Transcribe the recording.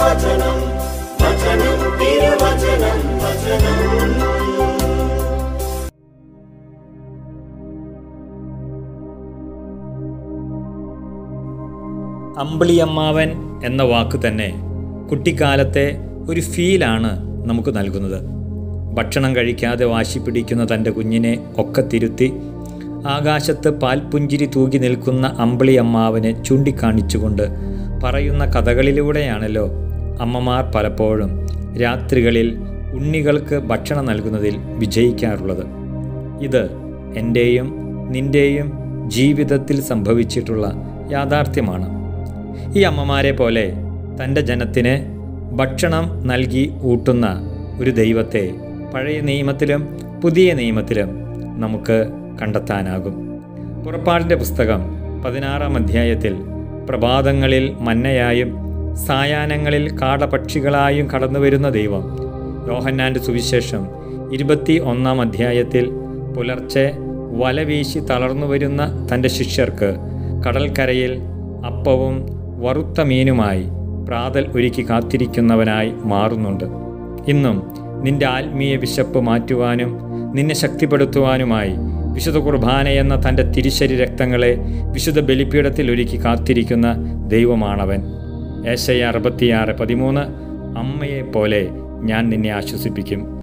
വചനം വചനം തിരുവചനം വചനം അമ്പിളിയമ്മാവൻ എന്ന വാക്ക് തന്നെ കുട്ടിക്കാലത്തെ ഒരു ഫീലാണ് നമുക്ക് നൽകുന്നത് ഭക്ഷണം കഴിക്കാതെ വാശി പിടിക്കുന്ന തൻ്റെ കുഞ്ഞിനെ ഒക്കെ തിരുത്തി ആകാശത്ത് പാൽപുഞ്ചിരി തൂകി നിൽക്കുന്ന അമ്പിളിയമ്മാവനെ ചൂണ്ടിക്കാണിച്ചുകൊണ്ട് പറയുന്ന കഥകളിലൂടെയാണല്ലോ അമ്മമാർ പലപ്പോഴും രാത്രികളിൽ ഉണ്ണികൾക്ക് ഭക്ഷണം നൽകുന്നതിൽ വിജയിക്കാറുള്ളത് ഇത് എൻ്റെയും നിൻ്റെയും ജീവിതത്തിൽ സംഭവിച്ചിട്ടുള്ള യാഥാർത്ഥ്യമാണ് ഈ അമ്മമാരെ പോലെ തൻ്റെ ജനത്തിന് ഭക്ഷണം നൽകി ഊട്ടുന്ന ഒരു ദൈവത്തെ പഴയ നിയമത്തിലും പുതിയ നിയമത്തിലും നമുക്ക് കണ്ടെത്താനാകും പുറപ്പാടിൻ്റെ പുസ്തകം പതിനാറാം അധ്യായത്തിൽ പ്രഭാതങ്ങളിൽ മന്നയായും സായാഹ്നങ്ങളിൽ കാടപക്ഷികളായും കടന്നു വരുന്ന ദൈവം യോഹന്നാൻ്റെ സുവിശേഷം ഇരുപത്തി ഒന്നാം അധ്യായത്തിൽ പുലർച്ചെ വല വീശി തളർന്നു വരുന്ന തൻ്റെ ശിഷ്യർക്ക് കടൽക്കരയിൽ അപ്പവും വറുത്ത മീനുമായി പ്രാതൽ ഒരുക്കി കാത്തിരിക്കുന്നവനായി മാറുന്നുണ്ട് ഇന്നും നിന്റെ ആത്മീയ വിശപ്പ് മാറ്റുവാനും നിന്നെ ശക്തിപ്പെടുത്തുവാനുമായി വിശുദ്ധ കുർബാന എന്ന തൻ്റെ തിരിശരി രക്തങ്ങളെ വിശുദ്ധ ബലിപീഠത്തിൽ ഒരുക്കി കാത്തിരിക്കുന്ന ദൈവമാണവൻ ഏശയ അറുപത്തിയാറ് പതിമൂന്ന് അമ്മയെപ്പോലെ ഞാൻ നിന്നെ ആശ്വസിപ്പിക്കും